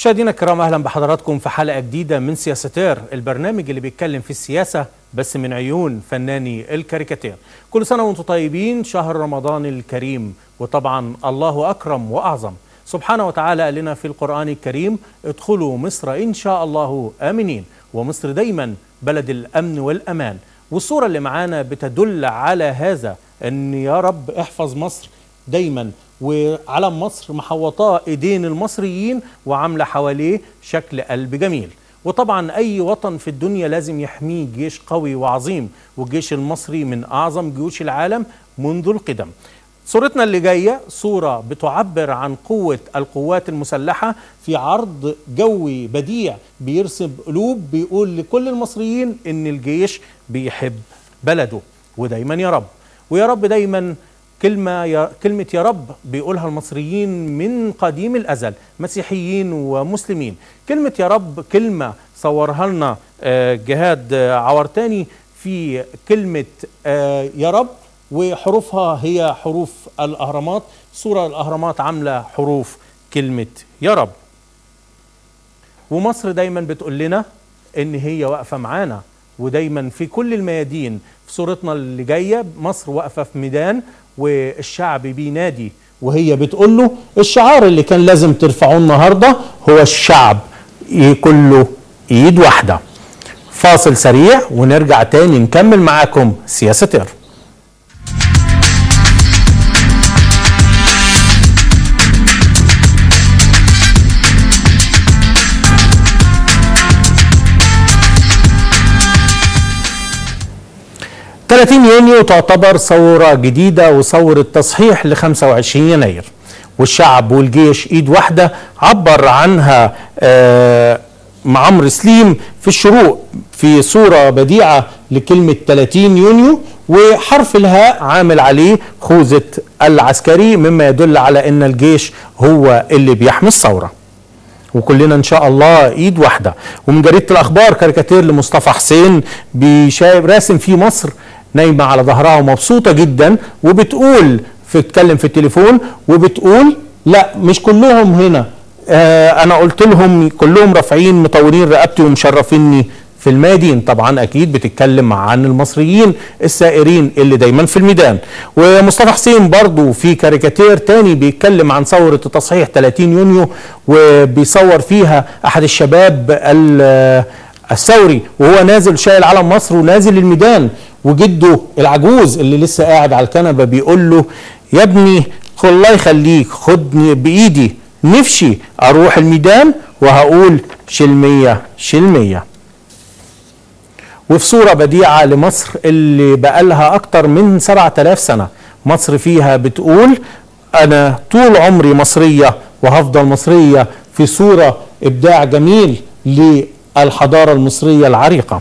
مشاهدينا الكرام اهلا بحضراتكم في حلقه جديده من سياستير البرنامج اللي بيتكلم في السياسه بس من عيون فناني الكاريكاتير كل سنه وانتم طيبين شهر رمضان الكريم وطبعا الله اكرم واعظم سبحانه وتعالى قال لنا في القران الكريم ادخلوا مصر ان شاء الله امنين ومصر دايما بلد الامن والامان والصوره اللي معانا بتدل على هذا ان يا رب احفظ مصر دايما وعلم مصر محوطاه ايدين المصريين وعامله حواليه شكل قلب جميل وطبعا اي وطن في الدنيا لازم يحميه جيش قوي وعظيم والجيش المصري من اعظم جيوش العالم منذ القدم صورتنا اللي جايه صوره بتعبر عن قوه القوات المسلحه في عرض جوي بديع بيرسم قلوب بيقول لكل المصريين ان الجيش بيحب بلده ودايما يا رب ويا رب دايما كلمة يا كلمة يا رب بيقولها المصريين من قديم الأزل مسيحيين ومسلمين كلمة يا رب كلمة صورها لنا جهاد عورتاني في كلمة يا رب وحروفها هي حروف الأهرامات صورة الأهرامات عاملة حروف كلمة يا رب ومصر دايما بتقول لنا إن هي واقفة معانا ودايما في كل الميادين في صورتنا اللي جايه مصر واقفه في ميدان والشعب بينادي وهي بتقول له الشعار اللي كان لازم ترفعوه النهارده هو الشعب كله ايد واحده فاصل سريع ونرجع تاني نكمل معاكم سياستير ۖ 30 يونيو تعتبر ثورة جديدة وثورة تصحيح ل 25 يناير والشعب والجيش ايد واحدة عبر عنها مع عمرو سليم في الشروق في صورة بديعة لكلمة 30 يونيو وحرف الهاء عامل عليه خوذة العسكري مما يدل على ان الجيش هو اللي بيحمي الثوره وكلنا ان شاء الله ايد واحده ومن جريده الاخبار كاريكاتير لمصطفى حسين بيشايب راسم في مصر نايمه على ظهرها ومبسوطه جدا وبتقول في تتكلم في التليفون وبتقول لا مش كلهم هنا آه انا قلت لهم كلهم رافعين مطورين رقبتي ومشرفيني في الميادين طبعا اكيد بتتكلم عن المصريين السائرين اللي دايما في الميدان ومصطفى حسين برضو في كاريكاتير تاني بيتكلم عن ثورة تصحيح 30 يونيو وبيصور فيها احد الشباب الثوري وهو نازل شايل علم مصر ونازل الميدان وجده العجوز اللي لسه قاعد على الكنبة بيقول له يا ابني الله يخليك خدني بايدي نفسي اروح الميدان وهقول شلمية شلمية وفي صورة بديعة لمصر اللي بقالها أكتر من 7000 سنة مصر فيها بتقول أنا طول عمري مصرية وهفضل مصرية في صورة إبداع جميل للحضارة المصرية العريقة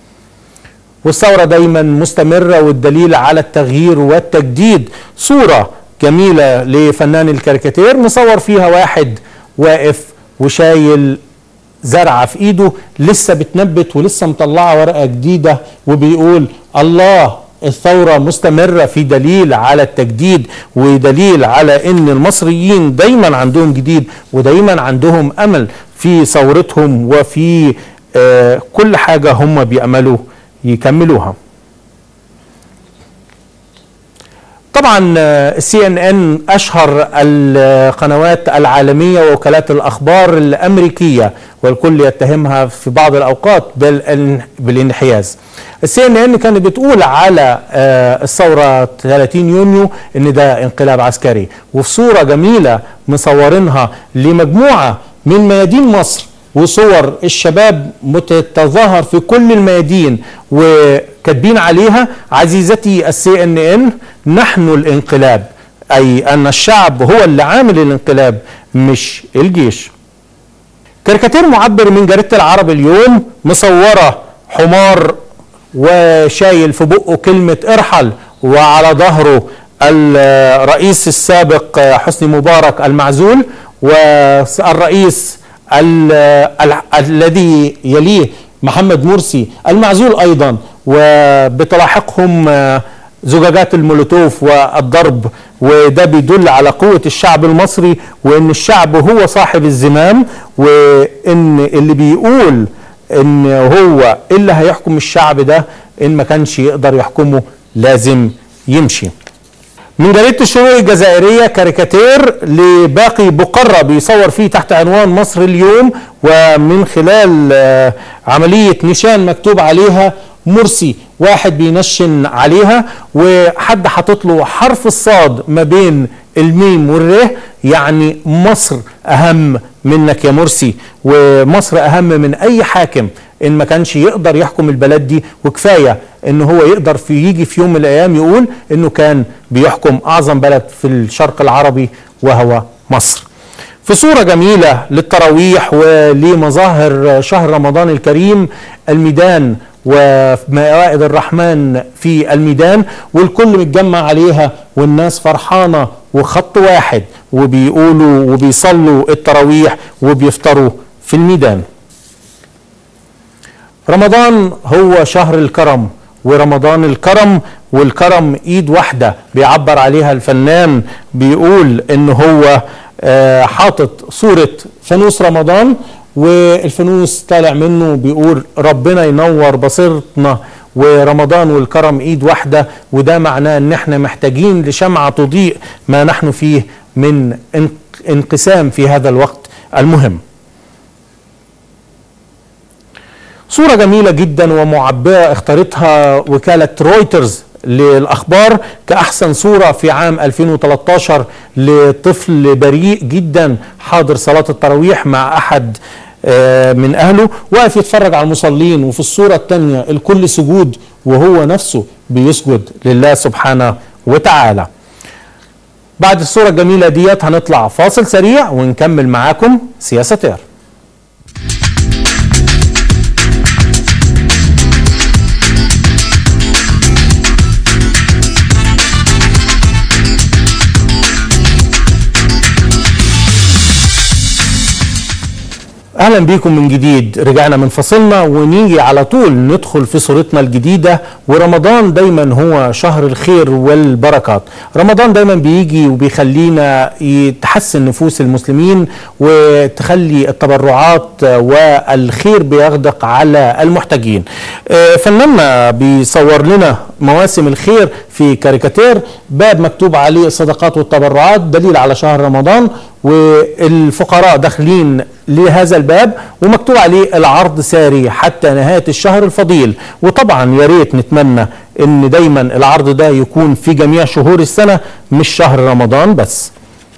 والثورة دايما مستمرة والدليل على التغيير والتجديد صورة جميلة لفنان الكاريكاتير مصور فيها واحد واقف وشايل زرعه في ايده لسه بتنبت ولسه مطلعه ورقه جديده وبيقول الله الثوره مستمره في دليل على التجديد ودليل على ان المصريين دايما عندهم جديد ودايما عندهم امل في ثورتهم وفي آه كل حاجه هم بياملوا يكملوها. طبعا السي ان ان اشهر القنوات العالميه ووكالات الاخبار الامريكيه والكل يتهمها في بعض الاوقات بالانحياز. السي ان ان كانت بتقول على الثوره 30 يونيو ان ده انقلاب عسكري وفي صوره جميله مصورينها لمجموعه من ميادين مصر وصور الشباب متتظاهر في كل الميادين وكاتبين عليها عزيزتي السي ان ان نحن الانقلاب اي ان الشعب هو اللي عامل الانقلاب مش الجيش كاريكاتير معبر من جريده العرب اليوم مصوره حمار وشايل في بقه كلمه ارحل وعلى ظهره الرئيس السابق حسني مبارك المعزول والرئيس الذي يليه محمد مرسي المعزول ايضا وبتلاحقهم زجاجات المولوتوف والضرب وده بيدل على قوة الشعب المصري وان الشعب هو صاحب الزمام وان اللي بيقول ان هو اللي هيحكم الشعب ده ان ما كانش يقدر يحكمه لازم يمشي من جريدة الشروق الجزائرية كاريكاتير لباقي بقرة بيصور فيه تحت عنوان مصر اليوم ومن خلال آه، عملية نشان مكتوب عليها مرسي واحد بينشن عليها وحد حاطط له حرف الصاد ما بين الميم والره يعني مصر اهم منك يا مرسي ومصر اهم من اي حاكم ان ما كانش يقدر يحكم البلد دي وكفايه ان هو يقدر في يجي في يوم من الايام يقول انه كان بيحكم اعظم بلد في الشرق العربي وهو مصر في صورة جميلة للتراويح ولمظاهر شهر رمضان الكريم الميدان وموائد الرحمن في الميدان والكل متجمع عليها والناس فرحانة وخط واحد وبيقولوا وبيصلوا التراويح وبيفطروا في الميدان رمضان هو شهر الكرم ورمضان الكرم والكرم ايد واحدة بيعبر عليها الفنان بيقول ان هو آه، حاطط صورة فانوس رمضان والفانوس طالع منه بيقول ربنا ينور بصيرتنا ورمضان والكرم ايد واحدة وده معناه ان احنا محتاجين لشمعة تضيء ما نحن فيه من انقسام في هذا الوقت المهم صورة جميلة جدا ومعبرة اختارتها وكالة رويترز للأخبار كأحسن صورة في عام 2013 لطفل بريء جدا حاضر صلاة التراويح مع أحد آه، من أهله واقف يتفرج على المصلين وفي الصورة الثانية الكل سجود وهو نفسه بيسجد لله سبحانه وتعالى بعد الصورة الجميلة ديت هنطلع فاصل سريع ونكمل معاكم سياسة اير اهلا بيكم من جديد رجعنا من فصلنا ونيجي على طول ندخل في صورتنا الجديده ورمضان دايما هو شهر الخير والبركات رمضان دايما بيجي وبيخلينا يتحسن نفوس المسلمين وتخلي التبرعات والخير بيغدق على المحتاجين آه، فناننا بيصور لنا مواسم الخير في كاريكاتير باب مكتوب عليه الصدقات والتبرعات دليل على شهر رمضان والفقراء داخلين لهذا الباب ومكتوب عليه العرض ساري حتى نهايه الشهر الفضيل وطبعا يا ريت نتمنى ان دايما العرض ده يكون في جميع شهور السنه مش شهر رمضان بس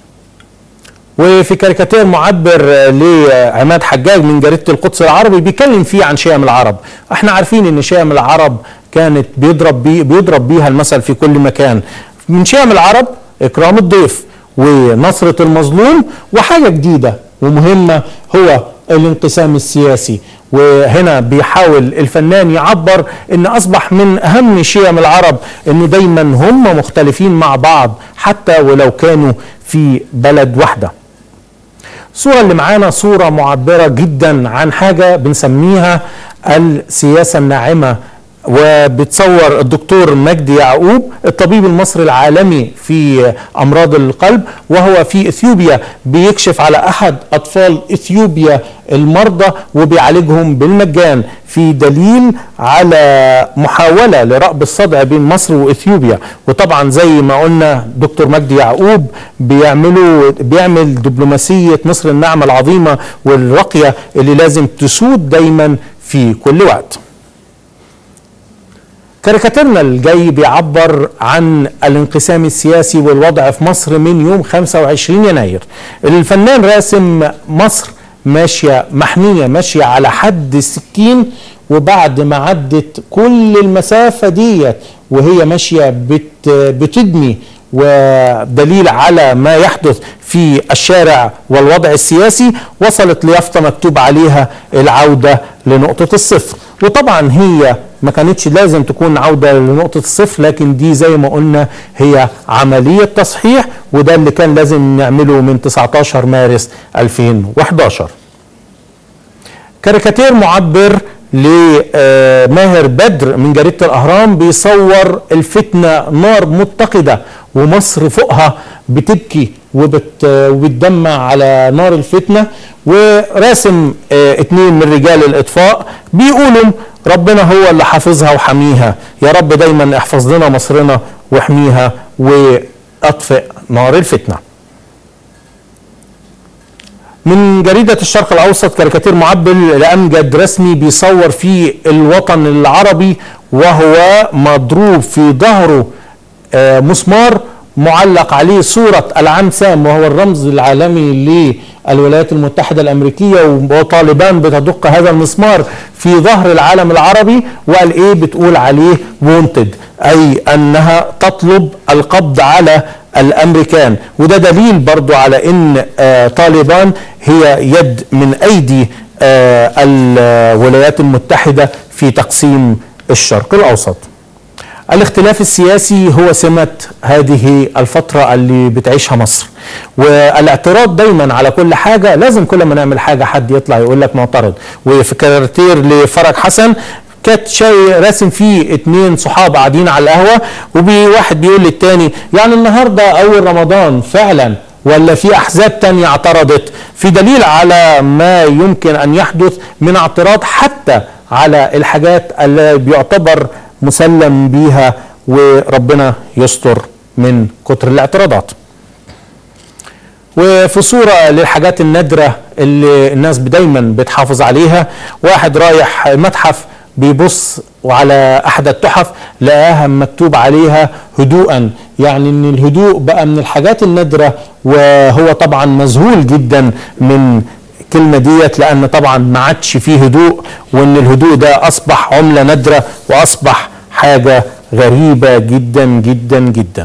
وفي كاريكاتير معبر لعماد حجاج من جريده القدس العربي بيتكلم فيه عن شيم العرب احنا عارفين ان شيم العرب كانت بيضرب بي بيضرب بيها المثل في كل مكان من شيم العرب اكرام الضيف ونصرة المظلوم وحاجة جديدة ومهمة هو الانقسام السياسي وهنا بيحاول الفنان يعبر ان اصبح من اهم شيم العرب انه دايما هم مختلفين مع بعض حتى ولو كانوا في بلد واحده الصورة اللي معانا صورة معبرة جدا عن حاجة بنسميها السياسة الناعمة وبتصور الدكتور مجدي يعقوب الطبيب المصري العالمي في امراض القلب وهو في اثيوبيا بيكشف على احد اطفال اثيوبيا المرضى وبيعالجهم بالمجان في دليل على محاوله لرأب الصدع بين مصر واثيوبيا وطبعا زي ما قلنا دكتور مجدي يعقوب بيعملوا بيعمل دبلوماسيه مصر الناعمه العظيمه والراقيه اللي لازم تسود دايما في كل وقت كاريكاتيرنا الجاي بيعبر عن الانقسام السياسي والوضع في مصر من يوم 25 يناير الفنان راسم مصر ماشية محمية ماشية على حد السكين وبعد ما عدت كل المسافة ديت وهي ماشية بت بتدمي ودليل على ما يحدث في الشارع والوضع السياسي وصلت ليافطة مكتوب عليها العودة لنقطة الصفر وطبعا هي ما كانتش لازم تكون عودة لنقطة الصفر لكن دي زي ما قلنا هي عملية تصحيح وده اللي كان لازم نعمله من 19 مارس 2011 كاريكاتير معبر لماهر بدر من جريدة الأهرام بيصور الفتنة نار متقدة ومصر فوقها بتبكي وبت وبتدمع على نار الفتنة وراسم اه اتنين من رجال الإطفاء بيقولوا ربنا هو اللي حافظها وحميها يا رب دايما احفظ لنا مصرنا واحميها واطفئ نار الفتنه من جريدة الشرق الأوسط كاريكاتير معبل لأمجد رسمي بيصور فيه الوطن العربي وهو مضروب في ظهره مسمار معلق عليه صورة العام سام وهو الرمز العالمي للولايات المتحدة الأمريكية وطالبان بتدق هذا المسمار في ظهر العالم العربي وقال إيه بتقول عليه وونتد أي أنها تطلب القبض على الامريكان وده دليل برضو على ان آه طالبان هي يد من ايدي آه الولايات المتحده في تقسيم الشرق الاوسط. الاختلاف السياسي هو سمه هذه الفتره اللي بتعيشها مصر والاعتراض دايما على كل حاجه لازم كل ما نعمل حاجه حد يطلع يقول لك معترض وفي كاركتير لفرج حسن كانت شاي راسم فيه اتنين صحاب قاعدين على القهوه وواحد بيقول للتاني يعني النهارده اول رمضان فعلا ولا في احزاب تانية اعترضت في دليل على ما يمكن ان يحدث من اعتراض حتى على الحاجات اللي بيعتبر مسلم بيها وربنا يستر من كتر الاعتراضات وفي صورة للحاجات النادرة اللي الناس دايما بتحافظ عليها واحد رايح متحف بيبص على احد التحف لقاها مكتوب عليها هدوءا يعني ان الهدوء بقى من الحاجات النادره وهو طبعا مذهول جدا من الكلمه ديت لان طبعا ما عادش فيه هدوء وان الهدوء ده اصبح عمله نادره واصبح حاجه غريبه جدا جدا جدا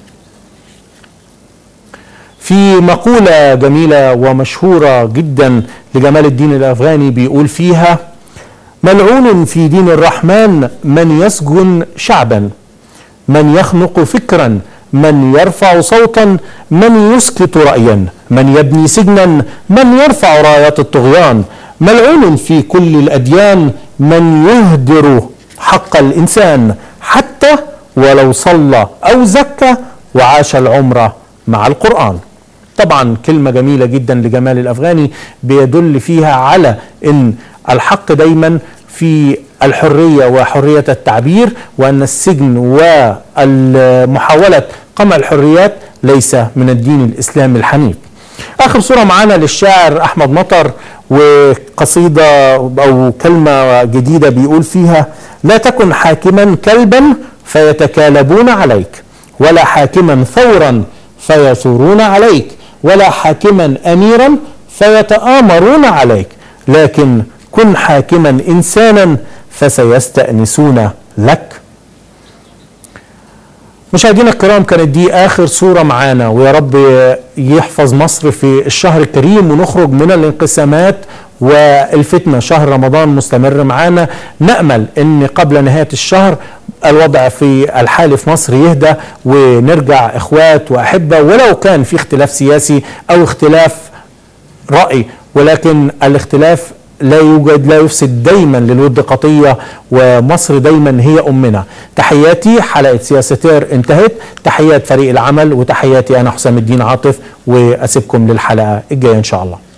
في مقوله جميله ومشهوره جدا لجمال الدين الافغاني بيقول فيها ملعون في دين الرحمن من يسجن شعبا من يخنق فكرا من يرفع صوتا من يسكت رايا من يبني سجنا من يرفع رايات الطغيان ملعون في كل الاديان من يهدر حق الانسان حتى ولو صلى او زكى وعاش العمر مع القران طبعا كلمه جميله جدا لجمال الافغاني بيدل فيها على ان الحق دايما في الحريه وحريه التعبير وان السجن ومحاوله قمع الحريات ليس من الدين الاسلامي الحنيف. اخر صوره معانا للشاعر احمد مطر وقصيده او كلمه جديده بيقول فيها لا تكن حاكما كلبا فيتكالبون عليك ولا حاكما ثورا فيثورون عليك ولا حاكما اميرا فيتآمرون عليك لكن كن حاكما انسانا فسيستأنسون لك مشاهدينا الكرام كانت دي اخر صورة معانا ويا رب يحفظ مصر في الشهر الكريم ونخرج من الانقسامات والفتنة شهر رمضان مستمر معانا نأمل ان قبل نهاية الشهر الوضع في الحال في مصر يهدى ونرجع اخوات واحبة ولو كان في اختلاف سياسي او اختلاف رأي ولكن الاختلاف لا يوجد لا يفسد دايما للود قضية ومصر دايما هي أمنا تحياتي حلقة سياستير انتهت تحيات فريق العمل وتحياتي أنا حسام الدين عاطف وأسيبكم للحلقة الجاية إن شاء الله